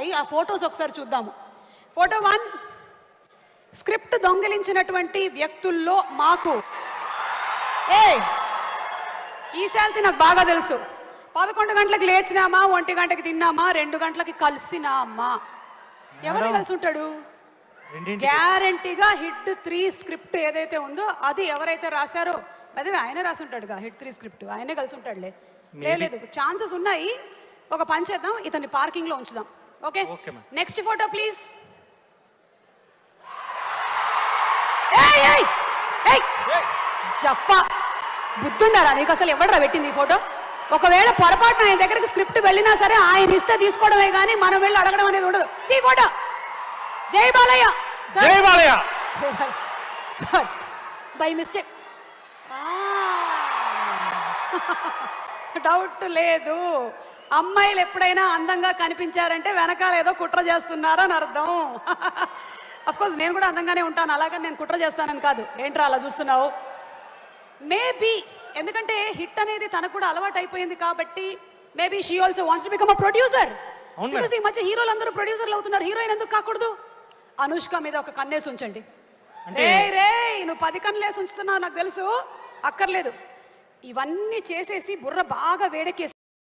ఆ ఫొటోస్ ఒకసారి చూద్దాము ఫోటో వన్ స్క్రిప్ట్ దొంగిలించినటువంటి వ్యక్తుల్లో మాకు ఏ ఈ శాలరీ నాకు బాగా తెలుసు పదకొండు గంటలకు లేచినామా ఒంటి గంటకి తిన్నామా రెండు గంటలకి కలిసినామా ఎవరు కలిసి ఉంటాడు రెండింటి గ్యారంటీగా హిట్ త్రీ స్క్రిప్ట్ ఏదైతే ఉందో అది ఎవరైతే రాశారో అదే ఆయనే రాసి ఉంటాడుగా హిట్ త్రీ స్క్రిప్ట్ ఆయనే కలిసి ఉంటాడులే లే- లేదు ఛాన్సెస్ ఉన్నాయి ఒక పని చేద్దాం ఇతన్ని పార్కింగ్ లో ఉంచుదాం okay Okay, ma'am. Next photo please జఫా బుద్ధుండారా నీకు అసలు ఎవడరా పెట్టింది ఈ ఫోటో ఒకవేళ పొరపాటున ఆయన దగ్గరికి స్క్రిప్ట్ వెళ్ళినా సరే ఆయన ఇస్తే తీసుకోవడమే కానీ మనం వెళ్ళి అడగడం అనేది ఉండదు ఈ ఫోటో జై బాలయ్య సార్ జై Balayya sir by mistake doubt లేదు అమ్మాయిలు ఎప్పుడైనా అందంగా కనిపించారంటే వెనకాల ఏదో కుట్ర చేస్తున్నారని అర్థం అఫ్ కోర్స్ నేను కూడా అందంగానే ఉంటాను అలాగని నేను కుట్ర చేస్తానని కాదు ఏంట్రా అలా చూస్తున్నావు మేబీ ఎందుకంటే హిట్ అనేది తనకు కూడా అలవాటు అయిపోయింది కాబట్టి maybe she also wants to become a producer అవును బికాస్ ఈ మధ్య హీరోలు అందరూ ప్రొడ్యూసర్లు అవుతున్నారు హీరోయిన్ ఎందుకు కాకూడదు అనుష్క మీద ఒక కన్నేసి ఉంచండి అంటే- రే రే నువ్వు పది కన్నులేసి ఉంచుతున్నావు నాకు తెలుసు అక్కర్లేదు ఇవన్నీ చేసేసి బుర్ర బాగా వేడెక్కేసి